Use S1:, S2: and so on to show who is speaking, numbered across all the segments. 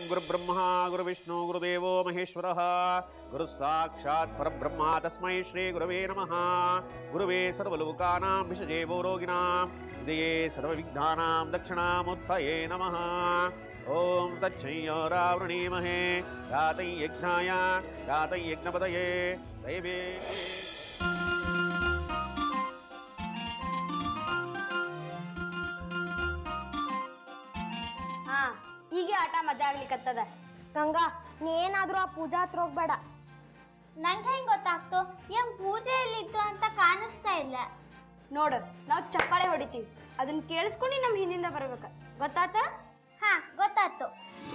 S1: ಗುರುಬ್ರಹ್ಮ ಗುರುವಿಷ್ಣು ಗುರುದೇವೋ ಮಹೇಶ್ವರ ಗುರು ಸಾಕ್ಷಾತ್ ಪರಬ್ರಹ್ಮ ತಸ್ಮೈ ಶ್ರೀ ಗುರವೇ ನಮಃ ಗುರುವೇ ಸರ್ವಲೋಕಾನಾಂ ವಿಷಜೇ ರೋಗಿಣಾಂ ಹೃದಯೇ ಸರ್ವವಿಘ್ನಾನಾಂ ದಕ್ಷಿಣಾಮುತ್ತಯೇ ನಮಃ ಓಂ ತಚ್ಚಯ್ಯೋರಾವೃಣೀಮಹೇ ಯಾತೈ ಯಜ್ಞಾಯ ಯಾತೈ ಯಜ್ಞಪದಯೇ ದೈವೇ
S2: ಹಾ ಹೀಗೆ ಆಟ ಮಜಾ ಆಗ್ಲಿಕ್ಕತ್ತದ ಗಂಗಾ ನೀ ಏನಾದ್ರೂ ಆ ಪೂಜಾ ಹತ್ರ ಹೋಗ್ಬೇಡ
S3: ನಂಗೆ ಹೆಂಗ್ ಗೊತ್ತಾಗ್ತು ಏನ್ ಪೂಜೆ ಎಲ್ಲಿತ್ತು ಅಂತ ಕಾಣಿಸ್ತಾ ಇಲ್ಲ
S2: ನೋಡು ನಾವು ಚಪ್ಪಾಳೆ ಹೊಡಿತೀವಿ ಅದನ್ನ ಕೇಳಿಸ್ಕೊಂಡು ನಮ್ಮ ಹಿಂದಿಂದ ಬರ್ಬೇಕ ಗೊತ್ತಾತ
S3: ಹಾ ಗೊತ್ತಾಯ್ತು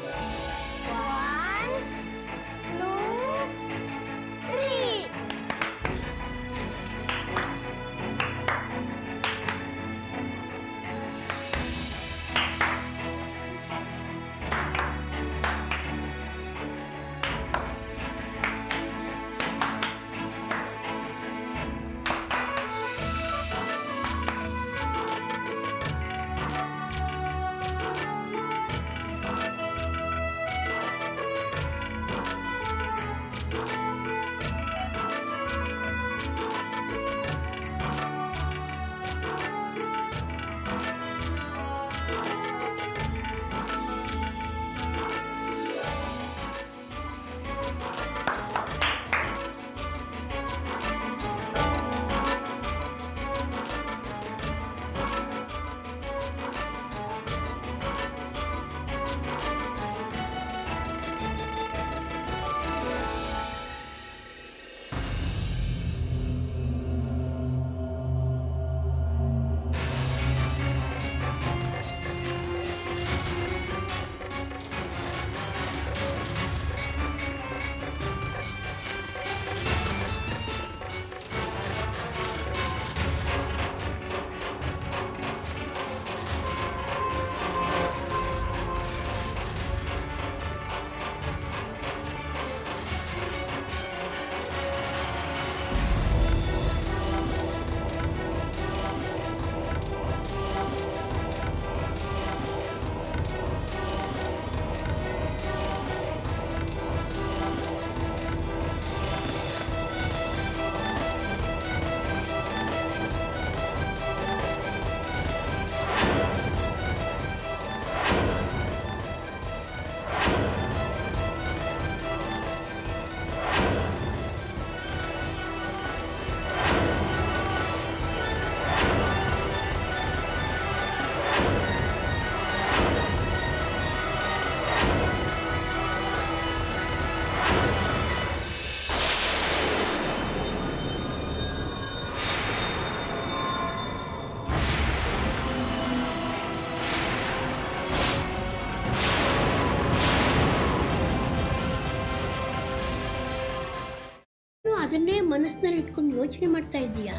S4: ನೀನು ಅದನ್ನೇ ಮನಸ್ಸಿನಲ್ಲಿ ಇಟ್ಕೊಂಡು ಯೋಚನೆ ಮಾಡ್ತಾ ಇದ್ದೀಯಾ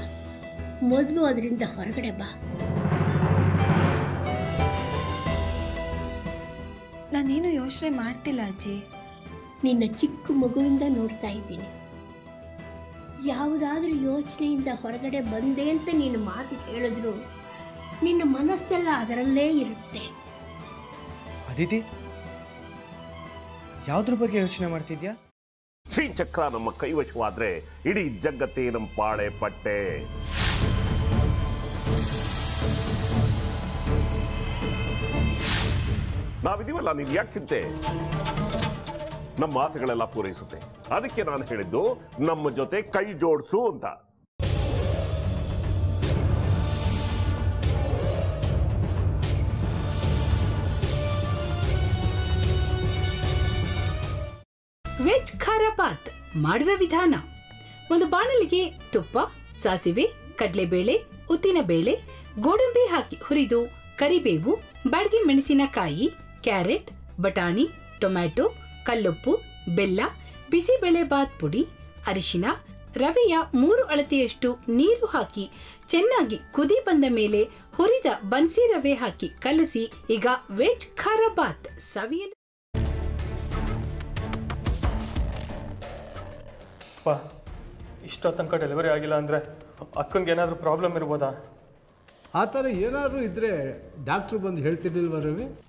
S4: ಮೊದಲು ಅದರಿಂದ ಹೊರಗಡೆ ಬಾ
S5: ನಾನೇನು ಯೋಚನೆ ಮಾಡ್ತಿಲ್ಲ ಅಜ್ಜಿ
S4: ನಿನ್ನ ಚಿಕ್ಕ ಮಗುವಿಂದ ನೋಡ್ತಾ ಇದ್ದೀನಿ ಯಾವುದಾದ್ರೂ ಯೋಚನೆಯಿಂದ ಹೊರಗಡೆ ಬಂದೆ ಅಂತ ನೀನು ಮಾತು ಹೇಳಿದ್ರು ನಿನ್ನ ಮನಸ್ಸೆಲ್ಲ ಅದರಲ್ಲೇ ಇರುತ್ತೆ
S6: ಅದಿತಿ ಯಾವ್ದ್ರ ಬಗ್ಗೆ ಯೋಚನೆ ಮಾಡ್ತಿದ್ಯಾ
S1: ಶ್ರೀಚಕ್ರ ನಮ್ಮ ಕೈವಶವಾದ್ರೆ ಇಡೀ ಜಗತ್ತೇ ನಮ್ಮ ಪಾಳೆ ಪಟ್ಟೆ ನಾವಿದೀವಲ್ಲ ನೀನ್ ಯಾಕೆ ಚಿಂತೆ ನಮ್ಮ ಆಸೆಗಳೆಲ್ಲ ಪೂರೈಸುತ್ತೆ ಅದಕ್ಕೆ ನಾನು ಹೇಳಿದ್ದು ನಮ್ಮ ಜೊತೆ ಕೈ ಜೋಡಿಸು ಅಂತ
S7: ವೆಜ್ ಖಾರ ಬಾತ್ ಮಾಡುವ ವಿಧಾನ ಒಂದು ಬಾಣಲಿಗೆ ತುಪ್ಪ ಸಾಸಿವೆ ಕಡಲೆಬೇಳೆ ಉದ್ದಿನಬೇಳೆ ಗೋಡಂಬಿ ಹಾಕಿ ಹುರಿದು ಕರಿಬೇವು ಬಾಡಿಗೆ ಮೆಣಸಿನಕಾಯಿ ಕ್ಯಾರೆಟ್ ಬಟಾಣಿ ಟೊಮ್ಯಾಟೊ ಕಲ್ಲುಪ್ಪು ಬೆಲ್ಲ ಬಿಸಿಬೇಳೆ ಬಾತ್ ಪುಡಿ ಅರಿಶಿನ ರವೆಯ ಮೂರು ಅಳತೆಯಷ್ಟು ನೀರು ಹಾಕಿ ಚೆನ್ನಾಗಿ ಕುದಿ ಬಂದ ಮೇಲೆ ಹುರಿದ ಬನ್ಸಿ ರವೆ ಹಾಕಿ ಕಲಸಿ ಈಗ ವೆಜ್ ಖಾರ ಬಾತ್ ಸವಿಯಲು
S8: ಅಪ್ಪ ಇಷ್ಟೋ ತನಕ ಡೆಲಿವರಿ ಆಗಿಲ್ಲ ಅಂದರೆ ಅಕ್ಕಂಗೆ ಏನಾದರೂ ಪ್ರಾಬ್ಲಮ್ ಇರ್ಬೋದಾ
S9: ಆ ಥರ ಏನಾದರೂ ಇದ್ದರೆ ಡಾಕ್ಟ್ರು ಬಂದು ಹೇಳ್ತಿರ್ಲಿಲ್ವ ರವಿ